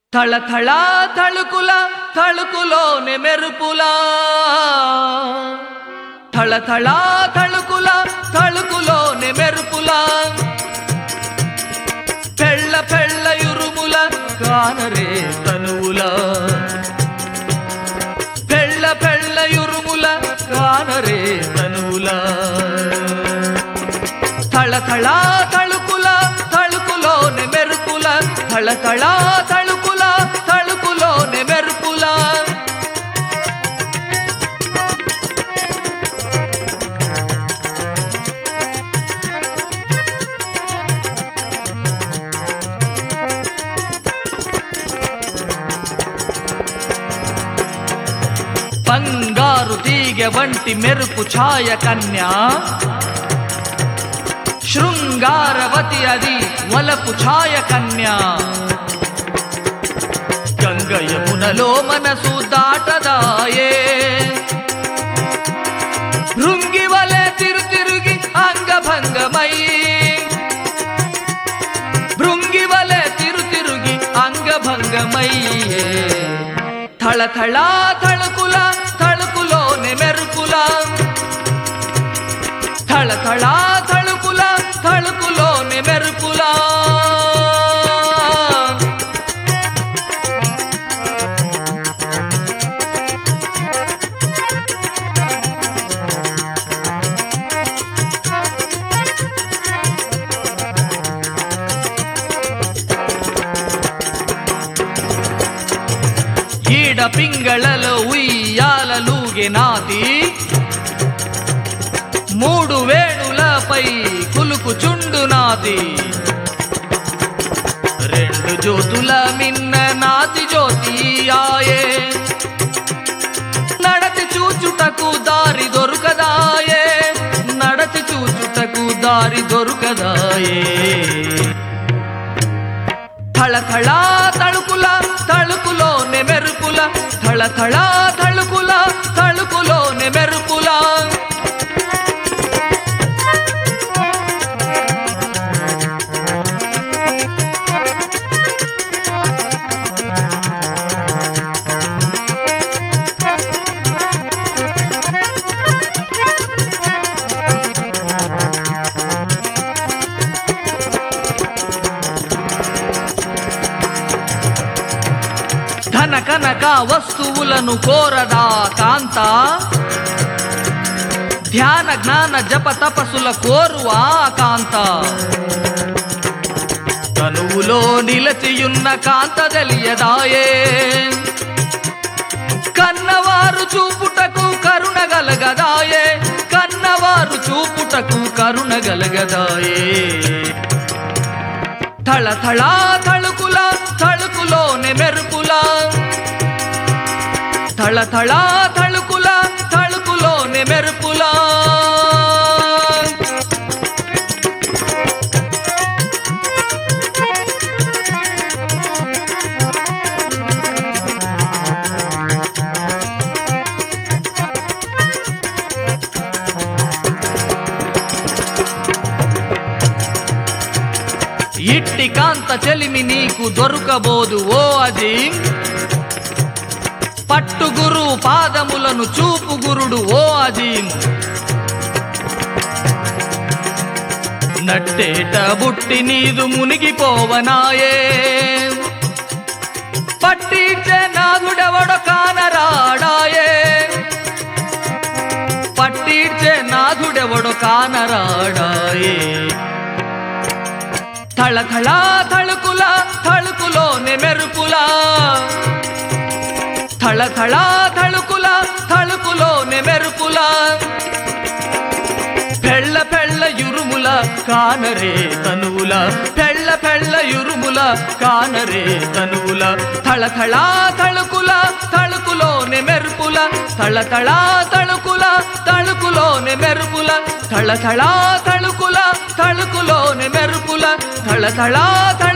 థళథళ తళుకుల తళుకులోని మెరుపులా థళథళ తళుకుల తళుకులోని మెరుపులా పెళ్ళ పెళ్ళ యురుముల కానరే తనువులా పెళ్ళ పెళ్ళ యురుముల కానరే తనువులా తళతళ తళుకుల తళుకులోని మెరుపుల తళతళ తళుకుల తళుకులోని మెరుపుల బంగారు తీగ వంటి మెరుపు ఛాయ కన్యా శృంగారవతి అది వలపు ఛాయ కన్యా గంగ యమునలో మనసు దాటదాయే భృంగి వలె తిరు తిరుగి అంగభంగమై భృంగి వలె తిరు తిరుగి అంగభంగమై థళథళ తళుకుల తళుకులోని మెరుపుల థళథళ తళుకుల తళుకులోని మెరుపులా ఈడ పింగళలో ఉయ్యాలలూగే నాది మూడు వేణులపై కులుకు చుండు నాది రెండు జ్యోతుల మిన్న నాతి జ్యోతి ఆయే నడతి చూచుటకు దారి దొరుకదాయే నడతి చూచుటకు దారి దొరుకదాయే థళథళ తళుకుల తళుకులోనే మెరుపుల థళథళ తళుకుల తళుకులోనే మెరుపుల ధన కనక వస్తువులను కోరదా కాంత ధ్యాన జ్ఞాన జప తపసుల కోరువా కాంత తనువులో నిలచియున్న కాంత తెలియదాయే కన్నవారు చూపుటకు కరుణ గలగదాయే కన్నవారు చూపుటకు కరుణ గలగదాయే థళథళ తళుకుల తళుకులోని మెరుపుల థళథళ తళుకుల తళుకులోని మెరుపుల ఇట్టి కాంత చెలిమి నీకు దొరకబోదు ఓ అది పట్టుగురు పాదములను చూపు గురుడు ఓ అజీం నట్టేట బుట్టి నీదు మునిగిపోవనాయే పట్టించే నాదుడెవడో కానరాడాయే పట్టించే నాదుడెవడో కానరాడాయే థళథళ తళుకుల తళుకులోని మెరుపుల థళథళ తళుకుల తళుకులోని మెరుపుల పెళ్ళ పెళ్ళ యురుముల కానరే తనువుల పెళ్ళ పెళ్ళ యురుముల కానరే తనువుల థళథళ తళుకుల తళుకులోని మెరుపుల థళథళ తళుకుల తళుకులోని మెరుపుల థళథళ తళుకుల తళుకులోని మెరుపుల థళథళ